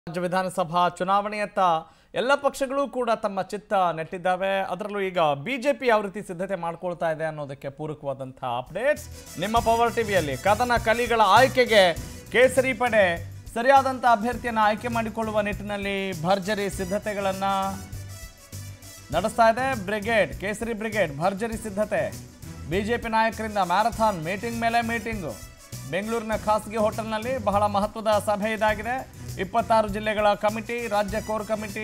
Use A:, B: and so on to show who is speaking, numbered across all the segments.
A: ರಾಜ್ಯ ವಿಧಾನಸಭಾ ಚುನಾವಣೆಯತ್ತ ಎಲ್ಲ ಪಕ್ಷಗಳು ಕೂಡ ತಮ್ಮ ಚಿತ್ತ ನೆಟ್ಟಿದ್ದಾವೆ ಅದರಲ್ಲೂ ಈಗ ಬಿಜೆಪಿ ಯಾವ ರೀತಿ ಸಿದ್ಧತೆ ಮಾಡ್ಕೊಳ್ತಾ ಇದೆ ಅನ್ನೋದಕ್ಕೆ ಪೂರಕವಾದಂತಹ ಅಪ್ಡೇಟ್ಸ್ ನಿಮ್ಮ ಪವರ್ ಟಿವಿಯಲ್ಲಿ ಕದನ ಕಲಿಗಳ ಆಯ್ಕೆಗೆ ಕೇಸರಿ ಪಡೆ ಸರಿಯಾದಂಥ ಅಭ್ಯರ್ಥಿಯನ್ನು ಆಯ್ಕೆ ಮಾಡಿಕೊಳ್ಳುವ ನಿಟ್ಟಿನಲ್ಲಿ ಭರ್ಜರಿ ಸಿದ್ಧತೆಗಳನ್ನು ನಡೆಸ್ತಾ ಇದೆ ಬ್ರಿಗೇಡ್ ಕೇಸರಿ ಬ್ರಿಗೇಡ್ ಭರ್ಜರಿ ಸಿದ್ಧತೆ ಬಿಜೆಪಿ ನಾಯಕರಿಂದ ಮ್ಯಾರಥಾನ್ ಮೀಟಿಂಗ್ ಮೇಲೆ ಮೀಟಿಂಗು ಬೆಂಗಳೂರಿನ ಖಾಸಗಿ ಹೋಟೆಲ್ನಲ್ಲಿ ಬಹಳ ಮಹತ್ವದ ಸಭೆ ಇದಾಗಿದೆ ಇಪ್ಪತ್ತಾರು ಜಿಲ್ಲೆಗಳ ಕಮಿಟಿ ರಾಜ್ಯ ಕೋರ್ ಕಮಿಟಿ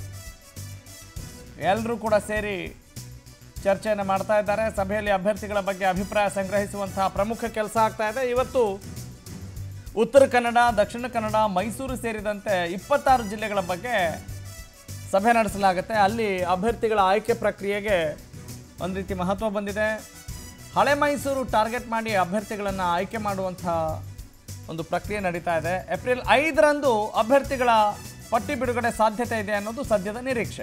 A: ಎಲ್ಲರೂ ಕೂಡ ಸೇರಿ ಚರ್ಚೆಯನ್ನು ಮಾಡ್ತಾ ಇದ್ದಾರೆ ಸಭೆಯಲ್ಲಿ ಅಭ್ಯರ್ಥಿಗಳ ಬಗ್ಗೆ ಅಭಿಪ್ರಾಯ ಸಂಗ್ರಹಿಸುವಂತಹ ಪ್ರಮುಖ ಕೆಲಸ ಆಗ್ತಾ ಇದೆ ಇವತ್ತು ಉತ್ತರ ಕನ್ನಡ ದಕ್ಷಿಣ ಕನ್ನಡ ಮೈಸೂರು ಸೇರಿದಂತೆ ಇಪ್ಪತ್ತಾರು ಜಿಲ್ಲೆಗಳ ಬಗ್ಗೆ ಸಭೆ ನಡೆಸಲಾಗುತ್ತೆ ಅಲ್ಲಿ ಅಭ್ಯರ್ಥಿಗಳ ಆಯ್ಕೆ ಪ್ರಕ್ರಿಯೆಗೆ ಒಂದು ರೀತಿ ಮಹತ್ವ ಬಂದಿದೆ ಹಳೆ ಮೈಸೂರು ಟಾರ್ಗೆಟ್ ಮಾಡಿ ಅಭ್ಯರ್ಥಿಗಳನ್ನು ಆಯ್ಕೆ ಮಾಡುವಂಥ ಒಂದು ಪ್ರಕ್ರಿಯೆ ನಡೀತಾ ಇದೆ ಏಪ್ರಿಲ್ ಐದರಂದು ಅಭ್ಯರ್ಥಿಗಳ ಪಟ್ಟಿ ಬಿಡುಗಡೆ ಸಾಧ್ಯತೆ ಇದೆ ಅನ್ನೋದು ಸದ್ಯದ ನಿರೀಕ್ಷೆ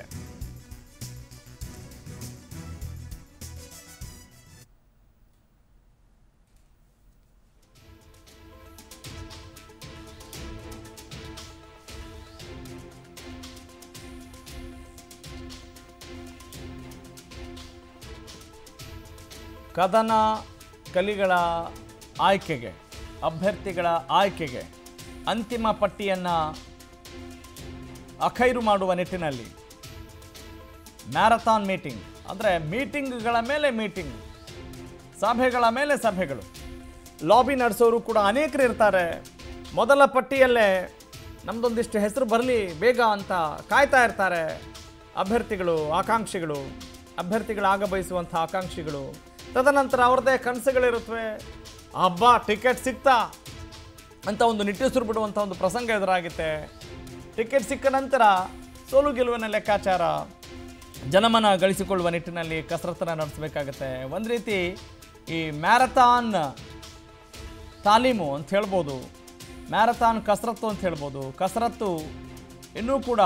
A: ಕದನ ಕಲಿಗಳ ಆಯ್ಕೆಗೆ ಅಭ್ಯರ್ಥಿಗಳ ಆಯ್ಕೆಗೆ ಅಂತಿಮ ಪಟ್ಟಿಯನ್ನು ಅಖೈರು ಮಾಡುವ ನಿಟ್ಟಿನಲ್ಲಿ ಮ್ಯಾರಥಾನ್ ಮೀಟಿಂಗ್ ಅಂದರೆ ಮೀಟಿಂಗ್ಗಳ ಮೇಲೆ ಮೀಟಿಂಗ್ ಸಭೆಗಳ ಮೇಲೆ ಸಭೆಗಳು ಲಾಬಿ ನಡೆಸೋರು ಕೂಡ ಅನೇಕರು ಇರ್ತಾರೆ ಮೊದಲ ಪಟ್ಟಿಯಲ್ಲೇ ನಮ್ಮದೊಂದಿಷ್ಟು ಹೆಸರು ಬರಲಿ ಬೇಗ ಅಂತ ಕಾಯ್ತಾ ಇರ್ತಾರೆ ಅಭ್ಯರ್ಥಿಗಳು ಆಕಾಂಕ್ಷಿಗಳು ಅಭ್ಯರ್ಥಿಗಳಾಗ ಬಯಸುವಂಥ ಆಕಾಂಕ್ಷಿಗಳು ತದನಂತರ ಅವ್ರದ್ದೇ ಕನಸುಗಳಿರುತ್ತವೆ ಹಬ್ಬ ಟಿಕೆಟ್ ಸಿಗ್ತಾ ಅಂತ ಒಂದು ನಿಟ್ಟುಸಿರು ಬಿಡುವಂಥ ಒಂದು ಪ್ರಸಂಗ ಎದುರಾಗುತ್ತೆ ಟಿಕೆಟ್ ಸಿಕ್ಕ ನಂತರ ಸೋಲು ಗೆಲುವಿನ ಲೆಕ್ಕಾಚಾರ ಜನಮನ ಗಳಿಸಿಕೊಳ್ಳುವ ನಿಟ್ಟಿನಲ್ಲಿ ಕಸರತ್ತನ್ನು ನಡೆಸಬೇಕಾಗತ್ತೆ ಒಂದು ರೀತಿ ಈ ಮ್ಯಾರಥಾನ್ ತಾಲೀಮು ಅಂತ ಹೇಳ್ಬೋದು ಮ್ಯಾರಥಾನ್ ಕಸರತ್ತು ಅಂತ ಹೇಳ್ಬೋದು ಕಸರತ್ತು ಇನ್ನೂ ಕೂಡ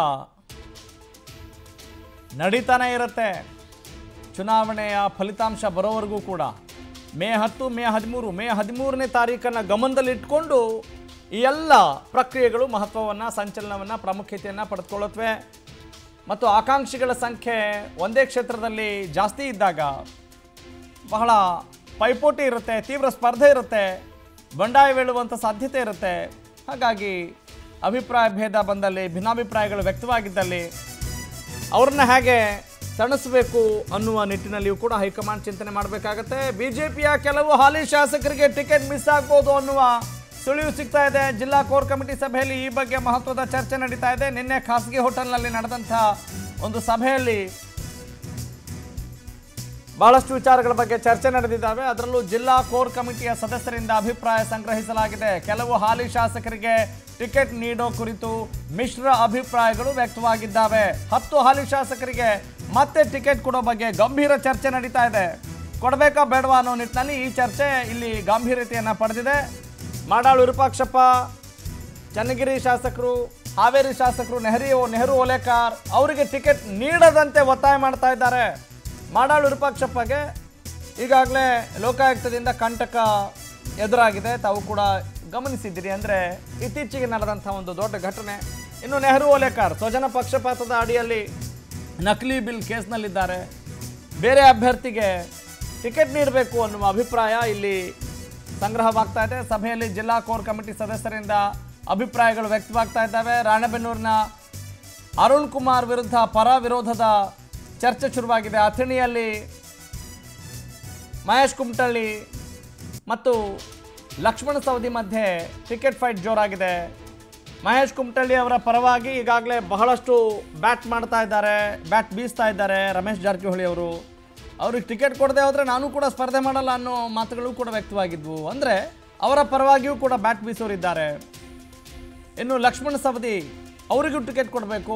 A: ನಡೀತಾನೆ ಇರುತ್ತೆ ಚುನಾವಣೆಯ ಫಲಿತಾಂಶ ಬರೋವರೆಗೂ ಕೂಡ ಮೇ ಹತ್ತು ಮೇ ಹದಿಮೂರು ಮೇ ಹದಿಮೂರನೇ ತಾರೀಕನ್ನು ಗಮನದಲ್ಲಿಟ್ಕೊಂಡು ಈ ಎಲ್ಲ ಪ್ರಕ್ರಿಯೆಗಳು ಮಹತ್ವವನ್ನು ಸಂಚಲನವನ್ನು ಪ್ರಾಮುಖ್ಯತೆಯನ್ನು ಪಡೆದುಕೊಳ್ಳುತ್ತವೆ ಮತ್ತು ಆಕಾಂಕ್ಷಿಗಳ ಸಂಖ್ಯೆ ಒಂದೇ ಕ್ಷೇತ್ರದಲ್ಲಿ ಜಾಸ್ತಿ ಇದ್ದಾಗ ಬಹಳ ಪೈಪೋಟಿ ಇರುತ್ತೆ ತೀವ್ರ ಸ್ಪರ್ಧೆ ಇರುತ್ತೆ ಬಂಡಾಯ ಬೀಳುವಂಥ ಸಾಧ್ಯತೆ ಇರುತ್ತೆ ಹಾಗಾಗಿ ಅಭಿಪ್ರಾಯ ಭೇದ ಬಂದಲ್ಲಿ ಭಿನ್ನಾಭಿಪ್ರಾಯಗಳು ವ್ಯಕ್ತವಾಗಿದ್ದಲ್ಲಿ ಅವ್ರನ್ನ ಹೇಗೆ ತಣಿಸಬೇಕು ಅನ್ನುವ ನಿಟ್ಟಿನಲ್ಲಿಯೂ ಕೂಡ ಹೈಕಮಾಂಡ್ ಚಿಂತನೆ ಮಾಡಬೇಕಾಗತ್ತೆ ಬಿಜೆಪಿಯ ಕೆಲವು ಹಾಲಿ ಶಾಸಕರಿಗೆ ಟಿಕೆಟ್ ಮಿಸ್ ಆಗ್ಬೋದು ಅನ್ನುವ ಸುಳಿವು ಸಿಗ್ತಾ ಇದೆ ಜಿಲ್ಲಾ ಕೋರ್ ಕಮಿಟಿ ಸಭೆಯಲ್ಲಿ ಈ ಬಗ್ಗೆ ಮಹತ್ವದ ಚರ್ಚೆ ನಡೀತಾ ಇದೆ ನಿನ್ನೆ ಖಾಸಗಿ ಹೋಟೆಲ್ನಲ್ಲಿ ನಡೆದಂಥ ಒಂದು ಸಭೆಯಲ್ಲಿ ಬಹಳಷ್ಟು ವಿಚಾರಗಳ ಬಗ್ಗೆ ಚರ್ಚೆ ನಡೆದಿದ್ದಾವೆ ಅದರಲ್ಲೂ ಜಿಲ್ಲಾ ಕೋರ್ ಕಮಿಟಿಯ ಸದಸ್ಯರಿಂದ ಅಭಿಪ್ರಾಯ ಸಂಗ್ರಹಿಸಲಾಗಿದೆ ಕೆಲವು ಹಾಲಿ ಶಾಸಕರಿಗೆ ಟಿಕೆಟ್ ನೀಡೋ ಕುರಿತು ಮಿಶ್ರ ಅಭಿಪ್ರಾಯಗಳು ವ್ಯಕ್ತವಾಗಿದ್ದಾವೆ ಹತ್ತು ಹಾಲಿ ಶಾಸಕರಿಗೆ ಮತ್ತೆ ಟಿಕೆಟ್ ಕೊಡೋ ಬಗ್ಗೆ ಗಂಭೀರ ಚರ್ಚೆ ನಡೀತಾ ಇದೆ ಕೊಡಬೇಕಾ ಬೇಡವಾ ಅನ್ನೋ ನಿಟ್ಟಿನಲ್ಲಿ ಈ ಚರ್ಚೆ ಇಲ್ಲಿ ಗಾಂಭೀರ್ಯತೆಯನ್ನು ಪಡೆದಿದೆ ಮಾಡಾಳು ವಿರೂಪಾಕ್ಷಪ್ಪ ಚನ್ನಗಿರಿ ಶಾಸಕರು ಹಾವೇರಿ ಶಾಸಕರು ನೆಹರಿ ನೆಹರು ಓಲೇಕಾರ್ ಅವರಿಗೆ ಟಿಕೆಟ್ ನೀಡದಂತೆ ಒತ್ತಾಯ ಮಾಡ್ತಾ ಇದ್ದಾರೆ ಮಾಡಾಳು ವಿರೂಪಾಕ್ಷಪ್ಪಗೆ ಈಗಾಗಲೇ ಲೋಕಾಯುಕ್ತದಿಂದ ಕಂಟಕ ಎದುರಾಗಿದೆ ತಾವು ಕೂಡ ಗಮನಿಸಿದ್ದೀರಿ ಅಂದರೆ ಇತ್ತೀಚೆಗೆ ನಡೆದಂಥ ಒಂದು ದೊಡ್ಡ ಘಟನೆ ಇನ್ನು ನೆಹರು ಓಲೇಕಾರ್ ಸ್ವಜನ ಪಕ್ಷಪಾತದ ಅಡಿಯಲ್ಲಿ ನಕಲಿ ಬಿಲ್ ಕೇಸ್ನಲ್ಲಿದ್ದಾರೆ ಬೇರೆ ಅಭ್ಯರ್ಥಿಗೆ ಟಿಕೆಟ್ ನೀಡಬೇಕು ಅನ್ನುವ ಅಭಿಪ್ರಾಯ ಇಲ್ಲಿ ಸಂಗ್ರಹವಾಗ್ತಾ ಇದೆ ಸಭೆಯಲ್ಲಿ ಜಿಲ್ಲಾ ಕೋರ್ ಕಮಿಟಿ ಸದಸ್ಯರಿಂದ ಅಭಿಪ್ರಾಯಗಳು ವ್ಯಕ್ತವಾಗ್ತಾ ಇದ್ದಾವೆ ರಾಣೆಬೆನ್ನೂರಿನ ಅರುಣ್ ಕುಮಾರ್ ವಿರುದ್ಧ ಪರ ವಿರೋಧದ ಚರ್ಚೆ ಶುರುವಾಗಿದೆ ಅಥಣಿಯಲ್ಲಿ ಮಹೇಶ್ ಕುಮಟಳ್ಳಿ ಮತ್ತು ಲಕ್ಷ್ಮಣ ಸವದಿ ಮಧ್ಯೆ ಟಿಕೆಟ್ ಫೈಟ್ ಜೋರಾಗಿದೆ ಮಹೇಶ್ ಕುಮಟಳ್ಳಿ ಅವರ ಪರವಾಗಿ ಈಗಾಗಲೇ ಬಹಳಷ್ಟು ಬ್ಯಾಟ್ ಮಾಡ್ತಾ ಇದ್ದಾರೆ ಬ್ಯಾಟ್ ಬೀಸ್ತಾ ಇದ್ದಾರೆ ರಮೇಶ್ ಜಾರಕಿಹೊಳಿ ಅವರು ಅವ್ರಿಗೆ ಟಿಕೆಟ್ ಕೊಡದೆ ಹೋದರೆ ನಾನು ಕೂಡ ಸ್ಪರ್ಧೆ ಮಾಡಲ್ಲ ಅನ್ನೋ ಮಾತುಗಳು ಕೂಡ ವ್ಯಕ್ತವಾಗಿದ್ವು ಅಂದರೆ ಅವರ ಪರವಾಗಿಯೂ ಕೂಡ ಬ್ಯಾಟ್ ಬೀಸೋರಿದ್ದಾರೆ ಇನ್ನು ಲಕ್ಷ್ಮಣ ಸವದಿ ಅವರಿಗೂ ಟಿಕೆಟ್ ಕೊಡಬೇಕು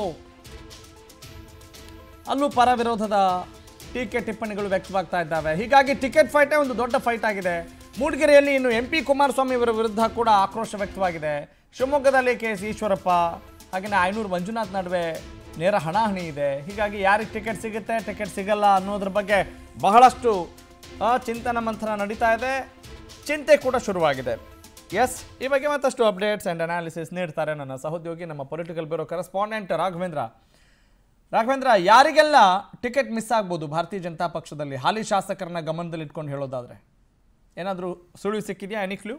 A: ಅಲ್ಲೂ ಪರ ವಿರೋಧದ ಟೀಕೆ ಟಿಪ್ಪಣಿಗಳು ವ್ಯಕ್ತವಾಗ್ತಾ ಇದ್ದಾವೆ ಹೀಗಾಗಿ ಟಿಕೆಟ್ ಫೈಟೇ ಒಂದು ದೊಡ್ಡ ಫೈಟ್ ಆಗಿದೆ ಮೂಡಿಗೆರೆಯಲ್ಲಿ ಇನ್ನು ಎಂ ಪಿ ಕುಮಾರಸ್ವಾಮಿ ಅವರ ವಿರುದ್ಧ ಕೂಡ ಆಕ್ರೋಶ ವ್ಯಕ್ತವಾಗಿದೆ ಶಿವಮೊಗ್ಗದಲ್ಲಿ ಕೆ ಎಸ್ ಈಶ್ವರಪ್ಪ ಹಾಗೆಯೇ ಐನೂರು ಮಂಜುನಾಥ್ ನಡುವೆ ನೇರ ಹಣಾಹಣಿ ಇದೆ ಹೀಗಾಗಿ ಯಾರಿಗೆ ಟಿಕೆಟ್ ಸಿಗುತ್ತೆ ಟಿಕೆಟ್ ಸಿಗಲ್ಲ ಅನ್ನೋದ್ರ ಬಗ್ಗೆ ಬಹಳಷ್ಟು ಆ, ಚಿಂತನ ಮಂಥನ ನಡೀತಾ ಇದೆ ಚಿಂತೆ ಕೂಡ ಶುರುವಾಗಿದೆ ಎಸ್ ಈ ಬಗ್ಗೆ ಮತ್ತಷ್ಟು ಅಪ್ಡೇಟ್ಸ್ ಆ್ಯಂಡ್ ಅನಾಲಿಸಿಸ್ ನೀಡ್ತಾರೆ ನನ್ನ ಸಹೋದ್ಯೋಗಿ ನಮ್ಮ political bureau correspondent Raghavendra Raghavendra ಯಾರಿಗೆಲ್ಲ ಟಿಕೆಟ್ ಮಿಸ್ ಆಗ್ಬೋದು ಭಾರತೀಯ ಜನತಾ ಪಕ್ಷದಲ್ಲಿ ಹಾಲಿ ಶಾಸಕರನ್ನ ಗಮನದಲ್ಲಿ ಇಟ್ಕೊಂಡು ಹೇಳೋದಾದ್ರೆ ಏನಾದರೂ ಸುಳಿವು ಸಿಕ್ಕಿದೆಯಾ ಎನಿ ಕ್ಲೂ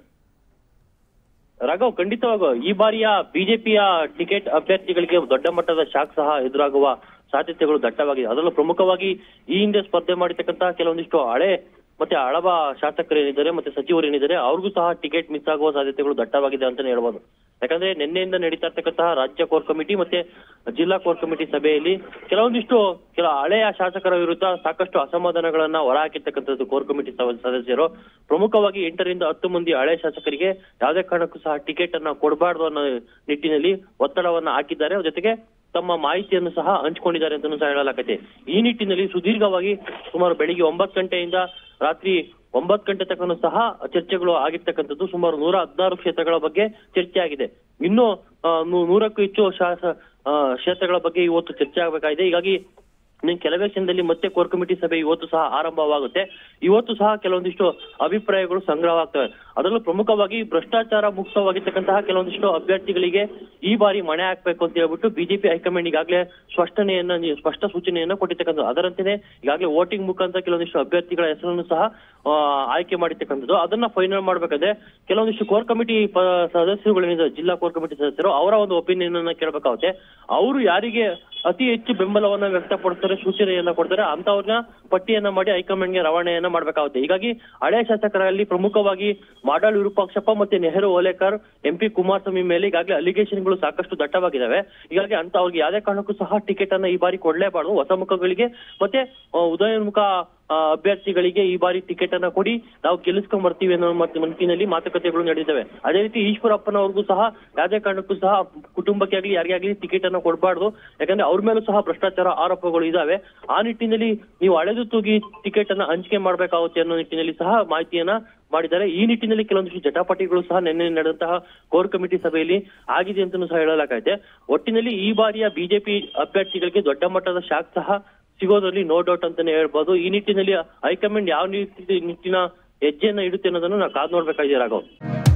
B: ರಾಘವ್ ಖಂಡಿತವಾಗೂ ಈ ಬಾರಿಯ ಬಿಜೆಪಿಯ ಟಿಕೆಟ್ ಅಭ್ಯರ್ಥಿಗಳಿಗೆ ದೊಡ್ಡ ಮಟ್ಟದ ಶಾಕ್ ಸಹ ಎದುರಾಗುವ ಸಾಧ್ಯತೆಗಳು ದಟ್ಟವಾಗಿದೆ ಅದರಲ್ಲೂ ಪ್ರಮುಖವಾಗಿ ಈ ಹಿಂದೆ ಸ್ಪರ್ಧೆ ಮಾಡಿರ್ತಕ್ಕಂತಹ ಕೆಲವೊಂದಿಷ್ಟು ಹಳೆ ಮತ್ತೆ ಹಳವ ಶಾಸಕರು ಏನಿದ್ದಾರೆ ಮತ್ತೆ ಸಚಿವರು ಏನಿದ್ದಾರೆ ಅವ್ರಿಗೂ ಸಹ ಟಿಕೆಟ್ ಮಿಸ್ ಆಗುವ ಸಾಧ್ಯತೆಗಳು ದಟ್ಟವಾಗಿದೆ ಅಂತಾನೆ ಹೇಳ್ಬೋದು ಯಾಕಂದ್ರೆ ನಿನ್ನೆಯಿಂದ ನಡೀತಾ ಇರ್ತಕ್ಕಂತಹ ರಾಜ್ಯ ಕೋರ್ ಕಮಿಟಿ ಮತ್ತೆ ಜಿಲ್ಲಾ ಕೋರ್ ಕಮಿಟಿ ಸಭೆಯಲ್ಲಿ ಕೆಲವೊಂದಿಷ್ಟು ಕೆಲ ಹಳೆಯ ಶಾಸಕರ ವಿರುದ್ಧ ಸಾಕಷ್ಟು ಅಸಮಾಧಾನಗಳನ್ನ ಹೊರಹಾಕಿರ್ತಕ್ಕಂಥದ್ದು ಕೋರ್ ಕಮಿಟಿ ಸವ- ಸದಸ್ಯರು ಪ್ರಮುಖವಾಗಿ ಎಂಟರಿಂದ ಹತ್ತು ಮಂದಿ ಹಳೆ ಶಾಸಕರಿಗೆ ಯಾವುದೇ ಕಾರಣಕ್ಕೂ ಸಹ ಟಿಕೆಟ್ ಅನ್ನ ಕೊಡಬಾರ್ದು ಅನ್ನೋ ನಿಟ್ಟಿನಲ್ಲಿ ಒತ್ತಡವನ್ನ ಹಾಕಿದ್ದಾರೆ ಅದ್ರ ಜೊತೆಗೆ ತಮ್ಮ ಮಾಹಿತಿಯನ್ನು ಸಹ ಹಂಚಿಕೊಂಡಿದ್ದಾರೆ ಅಂತ ಸಹ ಹೇಳಲಾಗತ್ತೆ ಈ ನಿಟ್ಟಿನಲ್ಲಿ ಸುದೀರ್ಘವಾಗಿ ಸುಮಾರು ಬೆಳಿಗ್ಗೆ ಒಂಬತ್ತು ಗಂಟೆಯಿಂದ ರಾತ್ರಿ ಒಂಬತ್ತು ಗಂಟೆ ತನಕ ಸಹ ಚರ್ಚೆಗಳು ಆಗಿರ್ತಕ್ಕಂಥದ್ದು ಸುಮಾರು ನೂರ ಹದಿನಾರು ಕ್ಷೇತ್ರಗಳ ಬಗ್ಗೆ ಚರ್ಚೆ ಆಗಿದೆ ಇನ್ನು ಆ, ನೂ- ನೂರಕ್ಕೂ ಹೆಚ್ಚು ಶಾಸ ಆ, ಕ್ಷೇತ್ರಗಳ ಬಗ್ಗೆ ಇವತ್ತು ಚರ್ಚೆ ಆಗಬೇಕಾಗಿದೆ ಹೀಗಾಗಿ ಇನ್ನು ಕೆಲವೇ ಕ್ಷಣದಲ್ಲಿ ಮತ್ತೆ ಕೋರ್ ಕಮಿಟಿ ಸಭೆ ಇವತ್ತು ಸಹ ಆರಂಭವಾಗುತ್ತೆ ಇವತ್ತು ಸಹ ಕೆಲವೊಂದಿಷ್ಟು ಅಭಿಪ್ರಾಯಗಳು ಸಂಗ್ರಹವಾಗ್ತವೆ ಅದರಲ್ಲೂ ಪ್ರಮುಖವಾಗಿ ಭ್ರಷ್ಟಾಚಾರ ಮುಕ್ತವಾಗಿರ್ತಕ್ಕಂತಹ ಕೆಲವೊಂದಿಷ್ಟು ಅಭ್ಯರ್ಥಿಗಳಿಗೆ ಈ ಬಾರಿ ಮಣೆ ಹಾಕ್ಬೇಕು ಅಂತ ಹೇಳ್ಬಿಟ್ಟು ಬಿಜೆಪಿ ಹೈಕಮಾಂಡ್ ಈಗಾಗಲೇ ಸ್ಪಷ್ಟನೆಯನ್ನ ನೀ- ಸ್ಪಷ್ಟ ಸೂಚನೆಯನ್ನ ಕೊಟ್ಟಿರ್ತಕ್ಕಂಥದ್ದು ಅದರಂತೆಯೇ ಈಗಾಗಲೇ ವೋಟಿಂಗ್ ಮುಖಾಂತರ ಕೆಲವೊಂದಿಷ್ಟು ಅಭ್ಯರ್ಥಿಗಳ ಹೆಸರನ್ನು ಸಹ ಆ, ಆಯ್ಕೆ ಮಾಡಿರ್ತಕ್ಕಂಥದ್ದು ಅದನ್ನ ಫೈನಲ್ ಮಾಡ್ಬೇಕಾದ್ರೆ ಕೆಲವೊಂದಿಷ್ಟು ಕೋರ್ ಕಮಿಟಿ ಪ- ಸದಸ್ಯರುಗಳೇನಿದೆ ಜಿಲ್ಲಾ ಕೋರ್ ಕಮಿಟಿ ಸದಸ್ಯರು ಅವರ ಒಂದು ಒಪಿನಿಯನ್ ಅನ್ನ ಕೇಳಬೇಕಾಗುತ್ತೆ ಅವರು ಯಾರಿಗೆ ಅತಿ ಹೆಚ್ಚು ಬೆಂಬಲವನ್ನ ವ್ಯಕ್ತಪಡಿಸ್ತಾರೆ ಸೂಚನೆಯನ್ನ ಕೊಡ್ತಾರೆ ಅಂತವ್ರನ್ನ ಪಟ್ಟಿಯನ್ನ ಮಾಡಿ ಹೈಕಮಾಂಡ್ಗೆ ರವಾನೆಯನ್ನ ಮಾಡ್ಬೇಕಾಗುತ್ತೆ ಹೀಗಾಗಿ ಹಳೆ ಶಾಸಕರಲ್ಲಿ ಪ್ರಮುಖವಾಗಿ ಮಾಡಾಳ್ ವಿರೂಪಾಕ್ಷಪ್ಪ ಮತ್ತೆ ನೆಹರು ಓಲೇಕರ್ ಎಂ ಪಿ ಕುಮಾರಸ್ವಾಮಿ ಮೇಲೆ ಈಗಾಗಲೇ ಅಲಿಗೇಷನ್ಗಳು ಸಾಕಷ್ಟು ದಟ್ಟವಾಗಿದ್ದಾವೆ ಹೀಗಾಗಿ ಅಂತ ಅವ್ರಿಗೆ ಯಾವುದೇ ಕಾರಣಕ್ಕೂ ಸಹ ಟಿಕೆಟ್ ಅನ್ನ ಈ ಬಾರಿ ಕೊಡ್ಲೇಬಾರ್ದು ಹೊಸ ಮುಖಗಳಿಗೆ ಮತ್ತೆ ಆ, ಉದಯೋನ್ಮುಖ ಆ, ಅಭ್ಯರ್ಥಿಗಳಿಗೆ ಈ ಬಾರಿ ಟಿಕೆಟ್ ಅನ್ನ ಕೊಡಿ ನಾವು ಗೆಲ್ಲಿಸ್ಕೊಂಡ್ ಬರ್ತೀವಿ ಅನ್ನೋ ಮತ್ತೆ ಮನಸ್ಸಿನಲ್ಲಿ ಮಾತುಕತೆಗಳು ನಡೆದಿದ್ದಾವೆ ಅದೇ ರೀತಿ ಈಶ್ವರಪ್ಪನವ್ರಿಗೂ ಸಹ ಯಾವುದೇ ಕಾರಣಕ್ಕೂ ಸಹ ಕುಟುಂಬಕ್ಕೆ ಆಗಲಿ ಯಾರಿಗೇ ಆಗಲಿ ಟಿಕೆಟ್ ಅನ್ನ ಕೊಡಬಾರ್ದು ಯಾಕಂದ್ರೆ ಅವ್ರ ಮೇಲೂ ಸಹ ಭ್ರಷ್ಟಾಚಾರ ಆರೋಪಗಳು ಇದಾವೆ ಆ ನಿಟ್ಟಿನಲ್ಲಿ ನೀವು ಹಳೆದು ತೂಗಿ ಟಿಕೆಟ್ ಅನ್ನ ಹಂಚಿಕೆ ಮಾಡ್ಬೇಕಾಗುತ್ತೆ ಅನ್ನೋ ನಿಟ್ಟಿನಲ್ಲಿ ಸಹ ಮಾಹಿತಿಯನ್ನ ಮಾಡಿದ್ದಾರೆ ಈ ನಿಟ್ಟಿನಲ್ಲಿ ಕೆಲವೊಂದಿಷ್ಟು ಜಟಾಪಟಿಗಳು ಸಹ ನಿನ್ನೆ ನಡೆದಂತಹ ಕೋರ್ ಕಮಿಟಿ ಸಭೆಯಲ್ಲಿ ಆಗಿದೆ ಅಂತಲೂ ಸಹ ಹೇಳಲಾಗೈತೆ ಒಟ್ಟಿನಲ್ಲಿ ಈ ಬಾರಿಯ ಬಿಜೆಪಿ ಅಭ್ಯರ್ಥಿಗಳಿಗೆ ದೊಡ್ಡ ಮಟ್ಟದ ಶಾಕ್ ಸಹ ಸಿಗೋದ್ರಲ್ಲಿ ನೋ ಡೌಟ್ ಅಂತಾನೆ ಹೇಳ್ಬೋದು ಈ ನಿಟ್ಟಿನಲ್ಲಿ ಹೈಕಮಾಂಡ್ ಯಾವ ರೀತಿ ನಿಟ್ಟಿನ ಹೆಜ್ಜೆಯನ್ನ ಇಡುತ್ತೆ ಅನ್ನೋದನ್ನ ನಾವು ಕಾದ್ ನೋಡ್ಬೇಕಾಗಿದೆ ರಾಘವ್